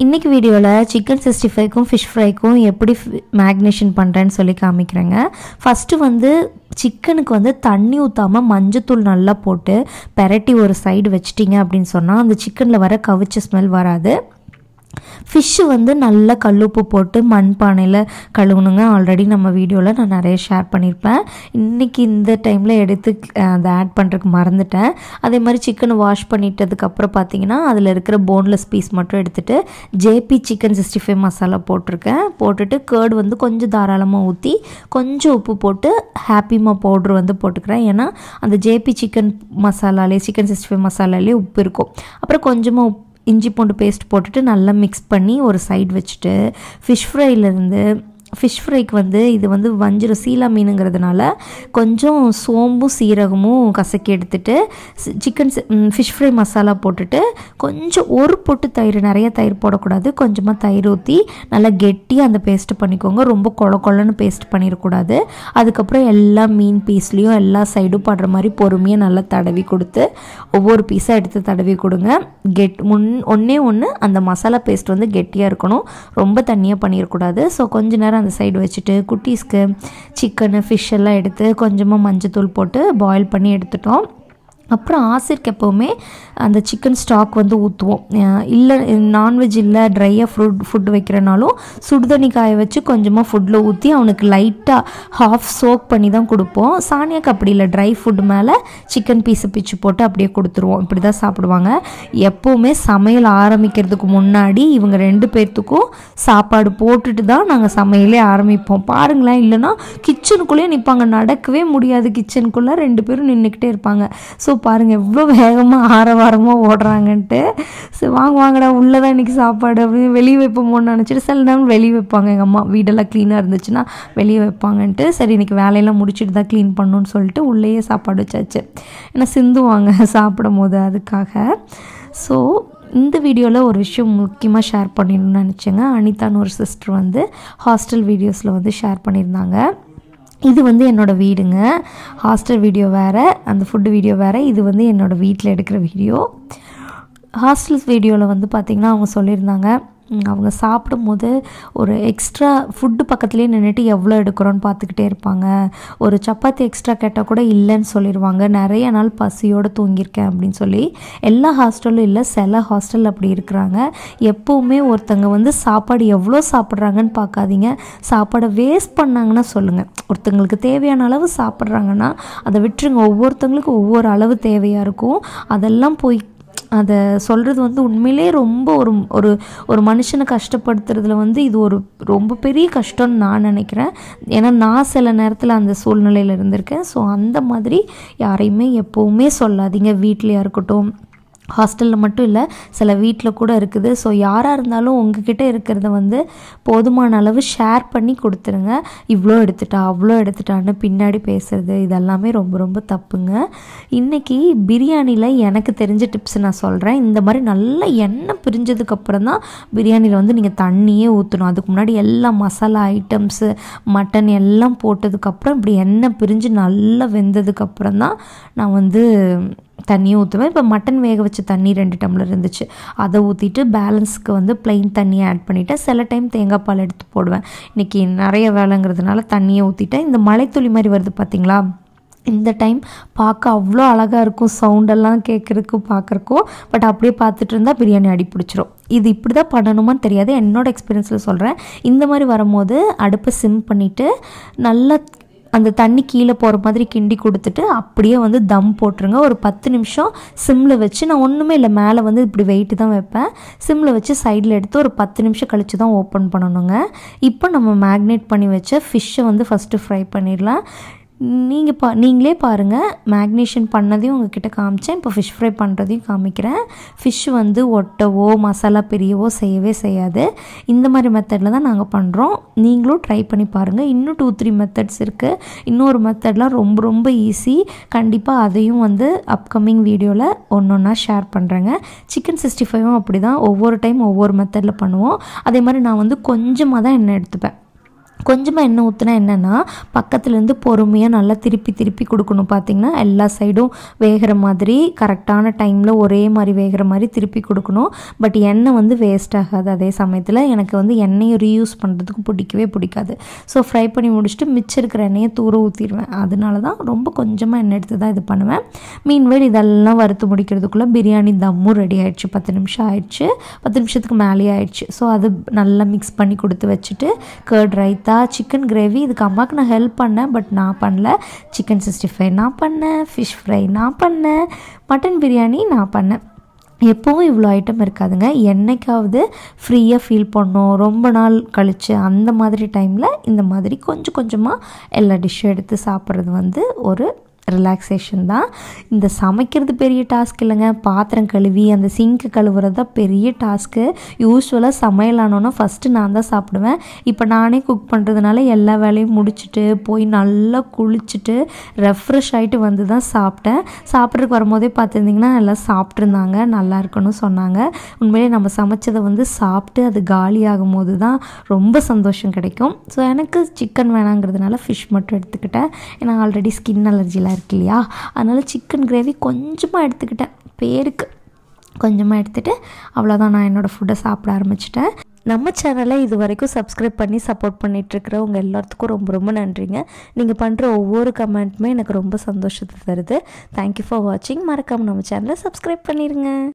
இன்றைக்கி வீடியோவில் chicken sixty ஃபைவ்க்கும் ஃபிஷ் ஃப்ரைக்கும் எப்படி மேக்னேஷன் பண்ணுறேன்னு சொல்லி காமிக்கிறேங்க ஃபஸ்ட்டு வந்து சிக்கனுக்கு வந்து தண்ணி ஊற்றாமல் மஞ்சத்தூள் நல்லா போட்டு பெரட்டி ஒரு சைடு வச்சிட்டிங்க அப்படின்னு சொன்னால் அந்த சிக்கனில் வர கவிச்ச ஸ்மெல் வராது ஃபிஷ்ஷு வந்து நல்லா கல்லுப்பு போட்டு மண் பானையில் கழுவணுங்க ஆல்ரெடி நம்ம வீடியோவில் நான் நிறைய ஷேர் பண்ணியிருப்பேன் இன்றைக்கி இந்த டைமில் எடுத்து அஹ், அதை ஆட் பண்ணுறதுக்கு மறந்துட்டேன் அதே மாதிரி சிக்கனை வாஷ் பண்ணிட்டதுக்கப்புறம் பார்த்தீங்கன்னா அதில் இருக்கிற போன்லெஸ் பீஸ் மட்டும் எடுத்துகிட்டு ஜேபி சிக்கன் சிக்ஸ்டி ஃபைவ் மசாலா போட்டிருக்கேன் போட்டுட்டு கேர்டு வந்து கொஞ்சம் தாராளமாக ஊற்றி கொஞ்சம் உப்பு போட்டு ஹாப்பிமா பவுட்ரு வந்து போட்டுக்கிறேன் ஏன்னா அந்த ஜேபி சிக்கன் மசாலாலே சிக்கன் சிக்ஸ்டி ஃபைவ் மசாலாலே உப்பு இருக்கும் அப்புறம் கொஞ்சமாக உப்பு இஞ்சி பூண்டு பேஸ்ட் போட்டுட்டு நல்லா மிக்ஸ் பண்ணி ஒரு சைடு வச்சுட்டு ஃபிஷ் ஃப்ரைலேருந்து ஃபிஷ் ஃப்ரைக்கு வந்து இது வந்து வஞ்சிரம் சீலா மீனுங்கிறதுனால கொஞ்சம் சோம்பும் சீரகமும் கசக்கி எடுத்துட்டு சிக்கன் ஃபிஷ் ஃப்ரை மசாலா போட்டுட்டு கொஞ்சம் ஒரு பொட்டு தயிர் நிறைய தயிர் போடக்கூடாது கொஞ்சமாக தயிர் ஊற்றி நல்லா கெட்டியாக அந்த பேஸ்ட் பண்ணிக்கோங்க ரொம்ப கொல கொலன்னு பேஸ்ட் பண்ணிடக்கூடாது அதுக்கப்புறம் எல்லா மீன் பீஸ்லேயும் எல்லா சைடும் படுற மாதிரி பொறுமையாக நல்லா தடவி கொடுத்து ஒவ்வொரு பீஸாக எடுத்து தடவி கொடுங்க கெட் முன் ஒன்றே ஒன்று அந்த மசாலா பேஸ்ட் வந்து கெட்டியாக இருக்கணும் ரொம்ப தண்ணியாக பண்ணிடக்கூடாது ஸோ கொஞ்ச நேரம் அந்த சைடு வச்சுட்டு குட்டீஸ்க்கு சிக்கனு ஃபிஷ் எல்லாம் எடுத்து கொஞ்சமாக மஞ்சத்தூள் போட்டு பாயில் பண்ணி எடுத்துட்டோம் அப்புறம் ஆசிர்க்கு எப்போவுமே அந்த சிக்கன் ஸ்டாக் வந்து ஊற்றுவோம் இல்லை நான்வெஜ் இல்லை ட்ரையாக ஃப்ரூட் ஃபுட் வைக்கிறனாலும் சுடுதண்ணி காய வச்சு கொஞ்சமாக ஃபுட்டில் ஊற்றி அவனுக்கு லைட்டாக ஹாஃப் சோக் பண்ணி தான் கொடுப்போம் சானியாக்கு அப்படி இல்லை ட்ரை ஃபுட் மேலே சிக்கன் பீஸை பிச்சு போட்டு அப்படியே கொடுத்துருவோம் இப்படி தான் சாப்பிடுவாங்க எப்போவுமே சமையல் ஆரம்பிக்கிறதுக்கு முன்னாடி இவங்க ரெண்டு பேர்த்துக்கும் சாப்பாடு போட்டுட்டு தான் நாங்கள் சமையலே ஆரம்பிப்போம் பாருங்களேன் இல்லைன்னா கிச்சனுக்குள்ளேயே நிற்பாங்க நடக்கவே முடியாது கிச்சனுக்குள்ளே ரெண்டு பேரும் நின்றுக்கிட்டே இருப்பாங்க ஸோ பாருங்கள் எவ்வளோ வேகமாக ஆரவாரமாக ஓடுறாங்கன்ட்டு சரி வாங்க வாங்கடா உள்ளே தான் இன்றைக்கி சாப்பாடு அப்படின்னு வெளியே வைப்போமோன்னு நினச்சிட்டு சில நேரம் வெளியே வைப்பாங்க எங்கள் அம்மா வீடெல்லாம் க்ளீனாக இருந்துச்சுன்னா வெளியே வைப்பாங்கன்ட்டு சரி இன்றைக்கி வேலையெல்லாம் முடிச்சுட்டு தான் க்ளீன் பண்ணணும்னு சொல்லிட்டு உள்ளேயே சாப்பாடு வச்சாச்சு ஏன்னா சிந்துவாங்க சாப்பிடும் போது அதுக்காக ஸோ இந்த வீடியோவில் ஒரு விஷயம் முக்கியமாக ஷேர் பண்ணிடணும்னு நினச்சேங்க அனிதான்னு ஒரு சிஸ்டர் வந்து ஹாஸ்டல் வீடியோஸில் வந்து ஷேர் பண்ணியிருந்தாங்க இது வந்து என்னோடய வீடுங்க ஹாஸ்டல் வீடியோ வேறு அந்த ஃபுட்டு வீடியோ வேறு இது வந்து என்னோடய வீட்டில் எடுக்கிற வீடியோ ஹாஸ்டல்ஸ் வீடியோவில் வந்து பார்த்திங்கன்னா அவங்க சொல்லியிருந்தாங்க ம், அவங்க சாப்பிடும்போது ஒரு எக்ஸ்ட்ரா ஃபுட்டு பக்கத்துலேயே நின்றுட்டு எவ்வளோ எடுக்கிறோன்னு பார்த்துக்கிட்டே இருப்பாங்க ஒரு சப்பாத்தி எக்ஸ்ட்ரா கேட்டால் கூட இல்லைன்னு சொல்லிடுவாங்க நிறைய நாள் பசியோடு தூங்கியிருக்கேன் அப்படின்னு சொல்லி எல்லா ஹாஸ்டலும் இல்லை சில ஹாஸ்டல் அப்படி இருக்கிறாங்க எப்போவுமே ஒருத்தங்க வந்து சாப்பாடு எவ்வளோ சாப்பிட்றாங்கன்னு பார்க்காதீங்க சாப்பாடை வேஸ்ட் பண்ணாங்கன்னா சொல்லுங்கள் ஒருத்தங்களுக்கு தேவையான அளவு சாப்பிட்றாங்கன்னா அதை விட்டுருங்க ஒவ்வொருத்தங்களுக்கும் ஒவ்வொரு அளவு தேவையாக இருக்கும் அதெல்லாம் போய் அதை சொல்கிறது வந்து உண்மையிலே ரொம்ப ஒரு ஒரு ஒரு மனுஷனை கஷ்டப்படுத்துறதுல வந்து இது ஒரு ரொம்ப பெரிய கஷ்டம்னு நான் நினைக்கிறேன் ஏன்னா நான் சில நேரத்தில் அந்த சூழ்நிலையில் இருந்திருக்கேன் ஸோ அந்த மாதிரி யாரையுமே எப்போவுமே சொல்லாதீங்க வீட்லையா இருக்கட்டும் ஹாஸ்டலில் மட்டும் இல்லை சில வீட்டில் கூட இருக்குது ஸோ யாராக இருந்தாலும் உங்ககிட்ட இருக்கிறத வந்து போதுமான அளவு ஷேர் பண்ணி கொடுத்துருங்க இவ்வளோ எடுத்துட்டா அவ்வளோ எடுத்துட்டான்னு பின்னாடி பேசுறது இதெல்லாமே ரொம்ப ரொம்ப தப்புங்க இன்றைக்கி பிரியாணியில் எனக்கு தெரிஞ்ச டிப்ஸ் நான் சொல்கிறேன் இந்த மாதிரி நல்லா எண்ணெய் பிரிஞ்சதுக்கப்புறம் தான் பிரியாணியில் வந்து நீங்கள் தண்ணியே ஊற்றணும் அதுக்கு முன்னாடி எல்லா மசாலா ஐட்டம்ஸு மட்டன் எல்லாம் போட்டதுக்கப்புறம் இப்படி எண்ணெய் பிரிஞ்சு நல்லா வெந்ததுக்கப்புறம் தான் நான் வந்து தண்ணியை ஊற்றுவேன் இப்போ மட்டன் வேக வச்ச தண்ணி ரெண்டு டம்ளர் இருந்துச்சு அதை ஊற்றிட்டு பேலன்ஸ்க்கு வந்து plain தண்ணியை ஆட் பண்ணிவிட்டேன் சில டைம் தேங்காய் பால் எடுத்து போடுவேன் இன்றைக்கி நிறைய வேலைங்கிறதுனால தண்ணியை ஊற்றிட்டேன் இந்த மலைத்துளி மாதிரி வருது பார்த்தீங்களா இந்த டைம் பார்க்க அவ்வளோ அழகாக இருக்கும் சவுண்டெல்லாம் கேட்குறதுக்கும் பார்க்குறக்கும் பட் அப்படியே பார்த்துட்டு இருந்தால் பிரியாணி அடி பிடிச்சிரும் இது இப்படி தான் பண்ணணுமான்னு தெரியாது என்னோட எக்ஸ்பீரியன்ஸில் சொல்கிறேன் இந்த மாதிரி வரும்போது அடுப்பை சிம் பண்ணிவிட்டு நல்லா அந்த தண்ணி கீழே போகிற மாதிரி கிண்டி கொடுத்துட்டு அப்படியே வந்து தம் போட்டுருங்க ஒரு பத்து நிமிஷம் சிம்மில் வச்சு நான் ஒன்றுமே இல்லை மேலே வந்து இப்படி வெயிட்டு தான் வைப்பேன் சிம்மில் வச்சு சைடில் எடுத்து ஒரு பத்து நிமிஷம் கழித்து தான் ஓப்பன் பண்ணணுங்க இப்போ நம்ம மேக்னேட் பண்ணி வச்ச ஃபிஷ்ஷை வந்து ஃபஸ்ட்டு ஃப்ரை பண்ணிடலாம் நீங்கள் பா நீங்களே பாருங்கள் மேக்னேஷன் பண்ணதையும் உங்ககிட்ட காமிச்சேன் இப்போ ஃபிஷ் ஃப்ரை பண்ணுறதையும் காமிக்கிறேன் ஃபிஷ் வந்து ஒட்டவோ மசாலா பெரியவோ செய்யவே செய்யாது இந்த மாதிரி மெத்தடில் தான் நாங்கள் பண்ணுறோம் நீங்களும் ட்ரை பண்ணி பாருங்கள் இன்னும் டூ த்ரீ மெத்தட்ஸ் இருக்குது இன்னொரு மெத்தட்லாம் ரொம்ப ரொம்ப ஈஸி கண்டிப்பாக அதையும் வந்து அப்கமிங் வீடியோவில் ஒன்று ஒன்றா ஷேர் பண்ணுறேங்க சிக்கன் சிக்ஸ்டி ஃபைவும் அப்படி தான் ஒவ்வொரு டைம் ஒவ்வொரு மெத்தடில் பண்ணுவோம் அதே மாதிரி நான் வந்து கொஞ்சமாக தான் எண்ணெய் எடுத்துப்பேன் கொஞ்சமாக எண்ணெய் ஊற்றினா என்னென்னா பக்கத்துலேருந்து பொறுமையாக நல்லா திருப்பி திருப்பி கொடுக்கணும் பார்த்தீங்கன்னா எல்லா சைடும் வேகிற மாதிரி கரெக்டான டைமில் ஒரே மாதிரி வேகிற மாதிரி திருப்பி கொடுக்கணும் பட் எண்ணெய் வந்து வேஸ்ட் ஆகாது அதே சமயத்தில் எனக்கு வந்து எண்ணெயை ரீயூஸ் பண்ணுறதுக்கு பிடிக்கவே பிடிக்காது ஸோ ஃப்ரை பண்ணி முடிச்சுட்டு மிச்சம் இருக்கிற எண்ணெயை தூர ஊற்றிடுவேன் அதனால தான் ரொம்ப கொஞ்சமாக எண்ணெய் எடுத்து தான் இது பண்ணுவேன் மீன்வேல் இதெல்லாம் வறுத்து முடிக்கிறதுக்குள்ளே பிரியாணி தம்மும் ரெடி ஆயிடுச்சு பத்து நிமிஷம் ஆயிடுச்சு பத்து நிமிஷத்துக்கு மேலேயே ஆயிடுச்சு ஸோ அது நல்லா மிக்ஸ் பண்ணி கொடுத்து வச்சுட்டு கர்ட் ரைத்தா சிக்கன் கிரேவி இதுக்கு அம்மாவுக்கு நான் ஹெல்ப் பண்ணேன் பட் நான் பண்ணல சிக்கன் சிக்ஸ்டி ஃபைவ் நான் பண்ணேன் ஃபிஷ் ஃப்ரை நான் பண்ணேன் மட்டன் பிரியாணி நான் பண்ணேன் எப்போவும் இவ்வளோ ஐட்டம் இருக்காதுங்க என்னைக்காவது ஃப்ரீயாக ஃபீல் பண்ணோம் ரொம்ப நாள் கழித்து அந்த மாதிரி டைமில் இந்த மாதிரி கொஞ்சம் கொஞ்சமாக எல்லா டிஷ்ஷும் எடுத்து சாப்பிட்றது வந்து ஒரு ரிலாக்ஸேஷன் தான் இந்த சமைக்கிறது பெரிய டாஸ்க் இல்லைங்க பாத்திரம் கழுவி அந்த சிங்க்கு கழுவுறது தான் பெரிய டாஸ்க்கு யூஸ்வலாக சமையல் ஆனோன்னா ஃபஸ்ட்டு நான் தான் சாப்பிடுவேன் இப்போ நானே குக் பண்ணுறதுனால எல்லா வேலையும் முடிச்சுட்டு போய் நல்லா குளிச்சுட்டு ரெஃப்ரெஷ் ஆகிட்டு வந்து தான் சாப்பிட்டேன் சாப்பிட்றதுக்கு வரும்போதே பார்த்துருந்திங்கன்னா எல்லாம் சாப்பிட்ருந்தாங்க நல்லா இருக்குன்னு சொன்னாங்க உண்மையிலே நம்ம சமைச்சதை வந்து சாப்பிட்டு அது காலி ஆகும்போது தான் ரொம்ப சந்தோஷம் கிடைக்கும் ஸோ எனக்கு சிக்கன் வேணாங்கிறதுனால ஃபிஷ் மட்டும் எடுத்துக்கிட்டேன் ஏன்னா ஆல்ரெடி ஸ்கின் அலர்ஜிலாம் இருக்கு இல்லையா அதனால் சிக்கன் கிரேவி கொஞ்சமாக எடுத்துக்கிட்டேன் பேருக்கு கொஞ்சமாக எடுத்துகிட்டு அவ்வளோதான் நான் என்னோடய ஃபுட்டை சாப்பிட ஆரம்பிச்சிட்டேன் நம்ம சேனலை இது வரைக்கும் சப்ஸ்கிரைப் பண்ணி சப்போர்ட் பண்ணிகிட்ருக்கிற உங்கள் எல்லாத்துக்கும் ரொம்ப ரொம்ப நன்றிங்க நீங்கள் பண்ணுற ஒவ்வொரு கமெண்ட்டுமே எனக்கு ரொம்ப சந்தோஷத்தை தருது தேங்க்யூ ஃபார் வாட்சிங் மறக்காமல் நம்ம சேனலை சப்ஸ்கிரைப் பண்ணிடுங்க